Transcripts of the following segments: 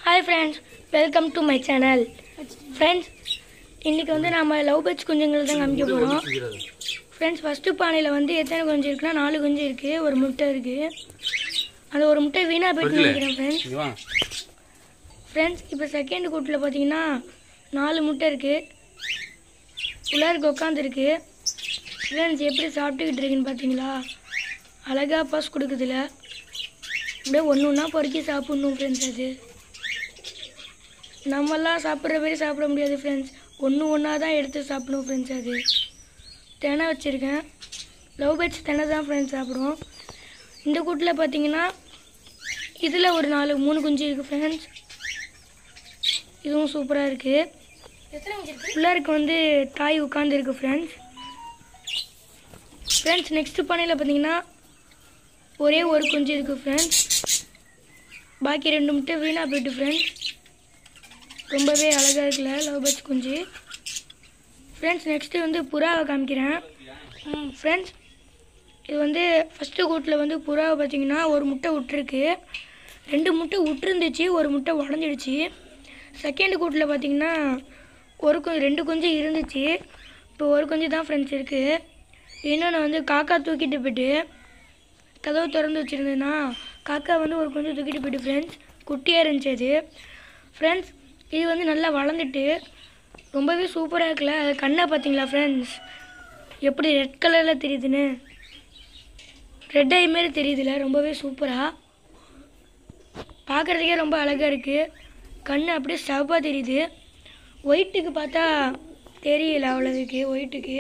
hi friends welcome to my channel friends இன்றைக்கி வந்து நம்ம லவ் பேர்ட்ஸ் குஞ்சுங்களை தான் காமிக்க போகிறோம் ஃப்ரெண்ட்ஸ் ஃபஸ்ட்டு பானையில் வந்து எத்தனை குஞ்சு இருக்குன்னா நாலு குஞ்சு இருக்குது ஒரு முட்டை இருக்குது அந்த ஒரு முட்டை வீணாக போயிட்டு நினைக்கிறேன் ஃப்ரெண்ட்ஸ் இங்க வா ஃப்ரெண்ட்ஸ் இப்போ செகண்ட் கூட்டில் பார்த்தீங்கன்னா நாலு முட்டை இருக்குது உள்ளாருக்கு உட்காந்துருக்கு ஃப்ரெண்ட்ஸ் எப்படி சாப்பிட்டுக்கிட்டு இருக்குன்னு பார்த்தீங்களா அழகாக பாஸ் கொடுக்குதுல அப்படியே ஒன்று ஒன்றா பொறுக்கி சாப்பிட்ணும் ஃப்ரெண்ட்ஸ் அது நம்மெல்லாம் சாப்பிட்ற மாதிரி சாப்பிட முடியாது ஃப்ரெண்ட்ஸ் ஒன்று ஒன்றா தான் எடுத்து சாப்பிடணும் ஃப்ரெண்ட்ஸ் அது தினை வச்சுருக்கேன் லவ் பேர்ட்ஸ் தினை தான் ஃப்ரெண்ட்ஸ் சாப்பிடுவோம் இந்த கூட்டில் பார்த்தீங்கன்னா இதில் ஒரு நாலு மூணு குஞ்சு இருக்குது ஃப்ரெண்ட்ஸ் இதுவும் சூப்பராக இருக்குது உள்ளாருக்கு வந்து தாய் உட்காந்துருக்கு ஃப்ரெண்ட்ஸ் ஃப்ரெண்ட்ஸ் நெக்ஸ்ட் பானையில் பார்த்தீங்கன்னா ஒரே ஒரு குஞ்சு இருக்குது ஃப்ரெண்ட்ஸ் பாக்கி ரெண்டு முட்டை வீணாக போயிட்டு ஃப்ரெண்ட்ஸ் ரொம்பவே அழகாக இருக்குல்ல லவ் பேர்ட்ஸ் குஞ்சு ஃப்ரெண்ட்ஸ் நெக்ஸ்ட்டு வந்து புறாவை காமிக்கிறேன் ஃப்ரெண்ட்ஸ் இது வந்து ஃபஸ்ட்டு கூட்டில் வந்து புறாவை பார்த்தீங்கன்னா ஒரு முட்டை விட்டுருக்கு ரெண்டு முட்டை விட்டுருந்துச்சு ஒரு முட்டை உடஞ்சிடுச்சு செகண்ட் கூட்டில் பார்த்தீங்கன்னா ஒரு கு ரெண்டு குஞ்சு இருந்துச்சு இப்போ ஒரு குஞ்சு தான் ஃப்ரெண்ட்ஸ் இருக்குது இன்னொன்று வந்து காக்கா தூக்கிட்டு போயிட்டு கதவு திறந்து வச்சுருந்தேன்னா காக்கா வந்து ஒரு குஞ்சு தூக்கிட்டு போயிட்டு ஃப்ரெண்ட்ஸ் குட்டியாக இருந்துச்சு அது ஃப்ரெண்ட்ஸ் இது வந்து நல்லா வளர்ந்துட்டு ரொம்பவே சூப்பராக இருக்குல்ல அது கண்ணை பார்த்தீங்களா ஃப்ரெண்ட்ஸ் எப்படி ரெட் கலரில் தெரியுதுன்னு ரெட் ஐ மாரி தெரியுதுல்ல ரொம்பவே சூப்பராக பார்க்குறதுக்கே ரொம்ப அழகாக இருக்குது கண் அப்படியே சிவப்பாக தெரியுது ஒயிட்டுக்கு பார்த்தா தெரியல அவ்வளோதுக்கு ஒயிட்டுக்கு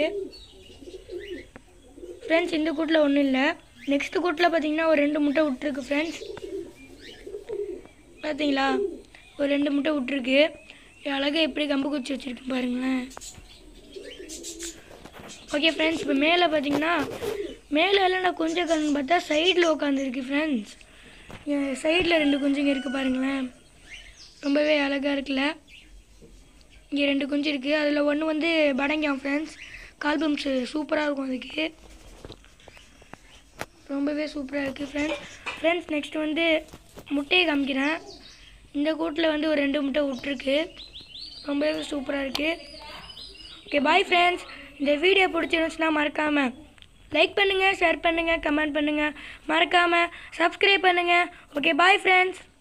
ஃப்ரெண்ட்ஸ் இந்த கூட்டில் ஒன்றும் இல்லை நெக்ஸ்ட் கூட்டில் பார்த்தீங்கன்னா ஒரு ரெண்டு முட்டை விட்டுருக்கு ஃப்ரெண்ட்ஸ் பார்த்தீங்களா ஒரு ரெண்டு முட்டை விட்டுருக்கு அழகாக எப்படி கம்பு குச்சி வச்சுருக்கு பாருங்களேன் ஓகே ஃப்ரெண்ட்ஸ் இப்போ மேலே பார்த்தீங்கன்னா மேலே எல்லாம் நான் கொஞ்சம் கண் பார்த்தா சைடில் உட்காந்துருக்கு ஃப்ரெண்ட்ஸ் சைடில் ரெண்டு குஞ்சுங்க இருக்குது பாருங்களேன் ரொம்பவே அழகாக இருக்குல்ல இங்கே ரெண்டு குஞ்சு இருக்குது அதில் ஒன்று வந்து படங்காம் ஃப்ரெண்ட்ஸ் கால்பம்ஸ் சூப்பராக இருக்கும் அதுக்கு ரொம்பவே சூப்பராக இருக்குது ஃப்ரெண்ட்ஸ் ஃப்ரெண்ட்ஸ் நெக்ஸ்ட் வந்து முட்டையை காமிக்கிறேன் இந்த கூட்டில் வந்து ஒரு ரெண்டு முட்டை விட்ருக்கு ரொம்பவே சூப்பராக இருக்குது ஓகே பாய் ஃப்ரெண்ட்ஸ் இந்த வீடியோ பிடிச்சிருந்துச்சுன்னா மறக்காமல் லைக் பண்ணுங்கள் ஷேர் பண்ணுங்கள் கமெண்ட் பண்ணுங்கள் மறக்காமல் சப்ஸ்கிரைப் பண்ணுங்கள் ஓகே பாய் ஃப்ரெண்ட்ஸ்